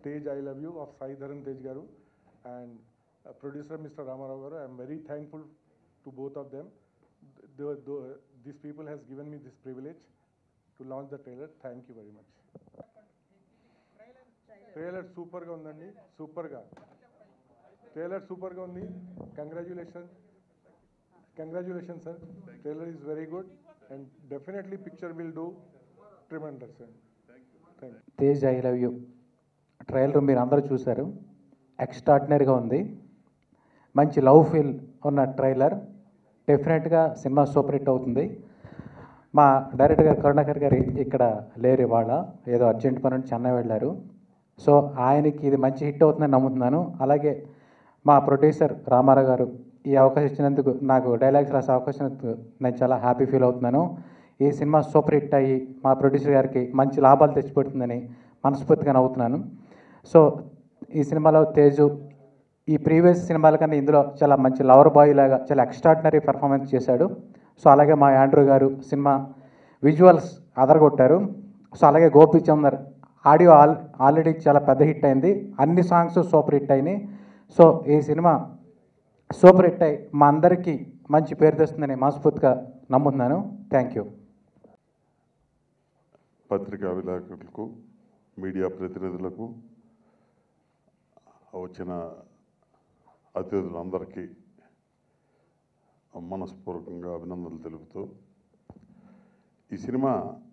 Tej I Love You of Sai Dharam Tej Garu and uh, producer Mr. Ramarao Garu. I am very thankful to both of them. The, the, these people has given me this privilege to launch the trailer. Thank you very much. Trailer సూపర్గా ఉందండి సూపర్గా trailer సూపర్గా ఉంది congratulation congratulation sir trailer is very good and definitely picture will do tremendous sir thank you Tej I love you trailer మీరు అందరూ చూశారు ఎక్స్ట్రాడినరీగా ఉంది మంచి లవ్ ఫీల్ ఉన్న ట్రైలర్ డెఫినెట్గా సినిమా సూపర్ హిట్ అవుతుంది మా డైరెక్టర్ గారు కరుణాకర్ గారు ఇక్కడ లేరు ఇవాళ ఏదో అర్జెంట్ పని ఉండి చెన్నై వెళ్ళారు సో ఆయనకి ఇది మంచి హిట్ అవుతుందని నమ్ముతున్నాను అలాగే మా ప్రొడ్యూసర్ రామారావు గారు ఈ అవకాశం ఇచ్చినందుకు నాకు డైలాగ్స్ రాసే అవకాశం ఇచ్చినందుకు నేను చాలా హ్యాపీ ఫీల్ అవుతున్నాను ఈ సినిమా సూపర్ హిట్ అయ్యి మా ప్రొడ్యూసర్ గారికి మంచి లాభాలు తెచ్చిపెడుతుందని మనస్ఫూర్తిగా నవ్వుతున్నాను సో ఈ సినిమాలో తేజు ఈ ప్రీవియస్ సినిమాల కన్నా ఇందులో చాలా మంచి లవర్ బాయ్ లాగా చాలా ఎక్స్ట్రాడినరీ పెర్ఫార్మెన్స్ చేశాడు సో అలాగే మా యాండ్రూ గారు సినిమా విజువల్స్ అదరగొట్టారు సో అలాగే గోపీచందర్ ఆడియో ఆల్ ఆల్రెడీ చాలా పెద్ద హిట్ అయింది అన్ని సాంగ్స్ సూపర్ హిట్ అయినాయి సో ఈ సినిమా సూపర్ హిట్ అయి మా అందరికీ మంచి పేరు తెస్తుందని మనస్ఫూర్తిగా నమ్ముతున్నాను థ్యాంక్ యూ పత్రికా విలేకరులకు మీడియా ప్రతినిధులకు వచ్చిన అతిథులందరికీ మనస్పూర్వకంగా అభినందనలు తెలుపుతూ ఈ సినిమా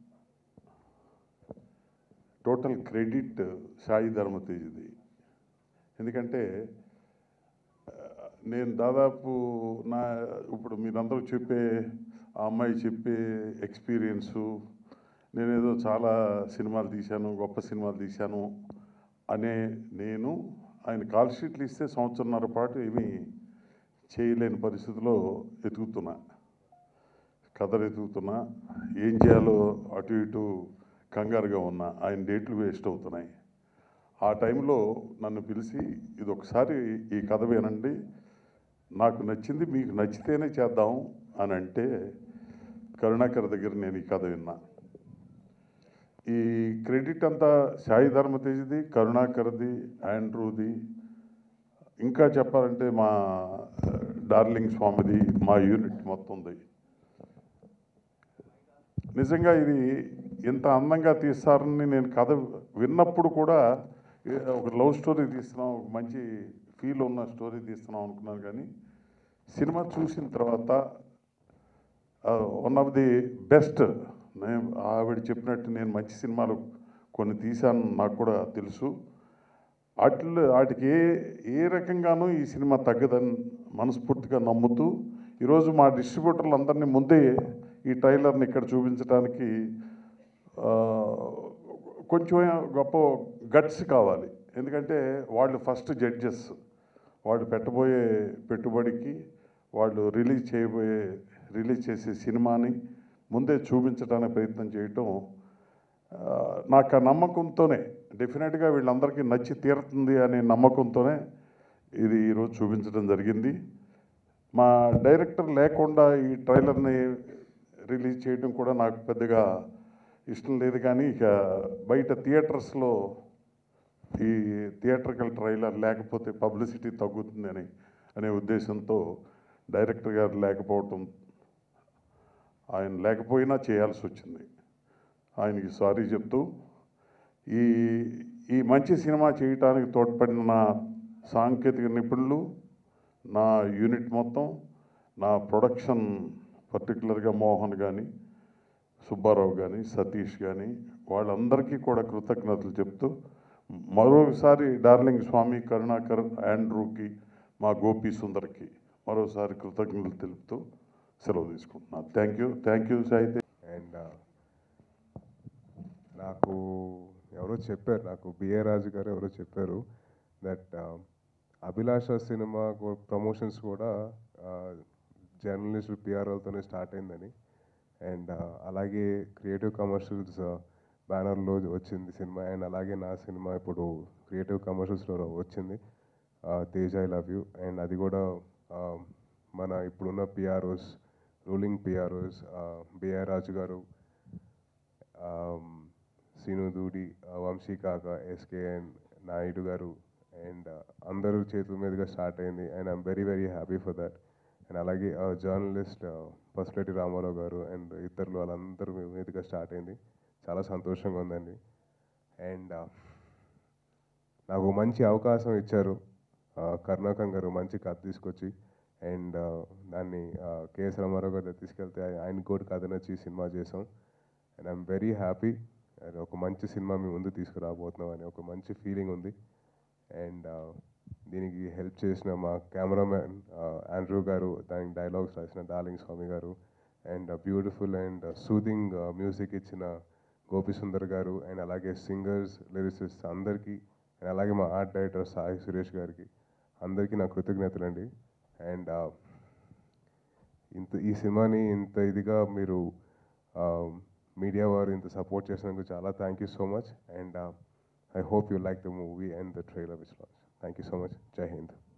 టోటల్ క్రెడిట్ సాయి ధర్మతేజ్ది ఎందుకంటే ఆ, నేను దాదాపు నా ఇప్పుడు మీరందరూ చెప్పే ఆ అమ్మాయి చెప్పే ఎక్స్పీరియన్సు నేనేదో చాలా సినిమాలు తీశాను గొప్ప సినిమాలు తీశాను అనే నేను ఆయన కాల్ షీట్లు ఇస్తే సంవత్సరంన్నర పాటు ఏమీ చేయలేని పరిస్థితిలో ఎతుకుతున్నా కథలు ఎతుకుతున్నా ఏం చేయాలో అటు ఇటు కంగారుగా ఉన్నా ఆయన డేట్లు వేస్ట్ అవుతున్నాయి ఆ టైంలో నన్ను పిలిచి ఇది ఒకసారి ఈ కథ వినండి నాకు నచ్చింది మీకు నచ్చితేనే చేద్దాం అని అంటే కరుణాకర్ దగ్గర నేను ఈ కథ విన్నా ఈ క్రెడిట్ అంతా సాయి ధర్మతేజ్ది కరుణాకర్ది ఆండ్రూది ఇంకా చెప్పాలంటే మా డార్లింగ్ స్వామిది మా యూనిట్ మొత్తంది నిజంగా ఇది ఇంత అందంగా తీస్తారని నేను కథ విన్నప్పుడు కూడా ఏ- ఒక లవ్ స్టోరీ తీస్తున్నాం ఒక మంచి ఫీల్ ఉన్న స్టోరీ తీస్తున్నాం అనుకున్నాను కానీ సినిమా చూసిన తర్వాత వన్ ఆఫ్ ది బెస్ట్ నేను ఆవిడ చెప్పినట్టు నేను మంచి సినిమాలు కొన్ని తీశాను నాకు కూడా తెలుసు వాటిల్లో వాటికి ఏ ఏ రకంగానూ ఈ సినిమా తగ్గదని మనస్ఫూర్తిగా నమ్ముతూ ఈరోజు మా డిస్ట్రిబ్యూటర్లు అందరినీ ముందే ఈ ట్రైలర్ని ఇక్కడ చూపించడానికి ఆ, కొంచెం గొప్ప గట్స్ కావాలి ఎందుకంటే వాళ్ళు ఫస్ట్ జడ్జెస్ వాళ్ళు పెట్టబోయే పెట్టుబడికి వాళ్ళు రిలీజ్ చేయబోయే రిలీజ్ చేసే సినిమాని ముందే చూపించడానికి ప్రయత్నం చేయటం ఆ, నాకు ఆ నమ్మకంతోనే డెఫినెట్గా వీళ్ళందరికీ నచ్చి తీరుతుంది అనే నమ్మకంతోనే ఇది ఈరోజు చూపించడం జరిగింది మా డైరెక్టర్ లేకుండా ఈ ట్రైలర్ని రిలీజ్ చేయడం కూడా నాకు పెద్దగా ఇష్టం లేదు కానీ ఇక బయట థియేటర్స్లో ఈ థియేటర్కల్ ట్రైలర్ లేకపోతే పబ్లిసిటీ తగ్గుతుందని అనే ఉద్దేశంతో డైరెక్టర్ గారు లేకపోవటం ఆయన లేకపోయినా చేయాల్సి వచ్చింది ఆయనకి సారీ చెప్తూ ఈ ఈ మంచి సినిమా చేయటానికి తోడ్పడిన నా సాంకేతిక నిపుణులు నా యూనిట్ మొత్తం నా ప్రొడక్షన్ పర్టికులర్గా మోహన్ కానీ సుబ్బారావు కానీ సతీష్ కానీ వాళ్ళందరికీ కూడా కృతజ్ఞతలు చెప్తూ మరోసారి డార్లింగ్ స్వామి కరుణాకర్ ఆండ్రూకి మా గోపి సుందర్కి మరోసారి కృతజ్ఞతలు తెలుపుతూ సెలవు తీసుకుంటున్నాను thank you thank you Sahithya and నాకు ఎవరో చెప్పారు నాకు బిఏ రాజు గారు ఎవరో చెప్పారు దట్ అభిలాష సినిమా ప్రమోషన్స్ కూడా జర్నలిస్ట్ పిఆర్ఓలతోనే స్టార్ట్ అయిందని అండ్ అలాగే క్రియేటివ్ కమర్షియల్స్ బ్యానర్లో వచ్చింది సినిమా అండ్ అలాగే నా సినిమా ఇప్పుడు క్రియేటివ్ కమర్షియల్స్లో వచ్చింది Tej I love you and అది కూడా uh, మన ఇప్పుడున్న PROs ruling PROs BR Raju garu um, Seenu దూడి uh, Vamsi Kaka SK and Naidu గారు అండ్ అందరూ చేతుల మీదుగా స్టార్ట్ అయింది and I'm very very happy for that and అలాగే జర్నలిస్ట్ పసులెట్టి రామారావు గారు అండ్ ఇతరులు వాళ్ళందరూ మీదుగా స్టార్ట్ అయింది చాలా సంతోషంగా ఉందండి అండ్ నాకు మంచి అవకాశం ఇచ్చారు కరుణాకర్ గారు మంచి కథ తీసుకొచ్చి అండ్ దాన్ని కేఎస్ రామారావు గారు దగ్గరికి తీసుకెళ్తే ఆయన కూడా కథ నచ్చి సినిమా చేసాం అండ్ ఐఎమ్ వెరీ హ్యాపీ ఒక మంచి సినిమా మీ ముందు తీసుకురాబోతున్నాం అని ఒక మంచి ఫీలింగ్ ఉంది అండ్ దీనికి హెల్ప్ చేసిన మా కెమెరామ్యాన్ ఆండ్రూ గారు దానికి డైలాగ్స్ రాసిన Darling Swamy garu and beautiful and soothing music ఇచ్చిన గోపి సుందర్ గారు అండ్ అలాగే సింగర్స్ లిరిసిస్ట్ అందరికీ అండ్ అలాగే మా ఆర్ట్ డైరెక్టర్ సాయి సురేష్ గారికి అందరికీ నా కృతజ్ఞతలండి అండ్ ఇంత ఈ సినిమాని ఇంత ఇదిగా మీరు మీడియా వారు ఇంత సపోర్ట్ చేసినందుకు చాలా thank you so much and I hope you like the movie and the trailer which launch thank you so much జై హింద్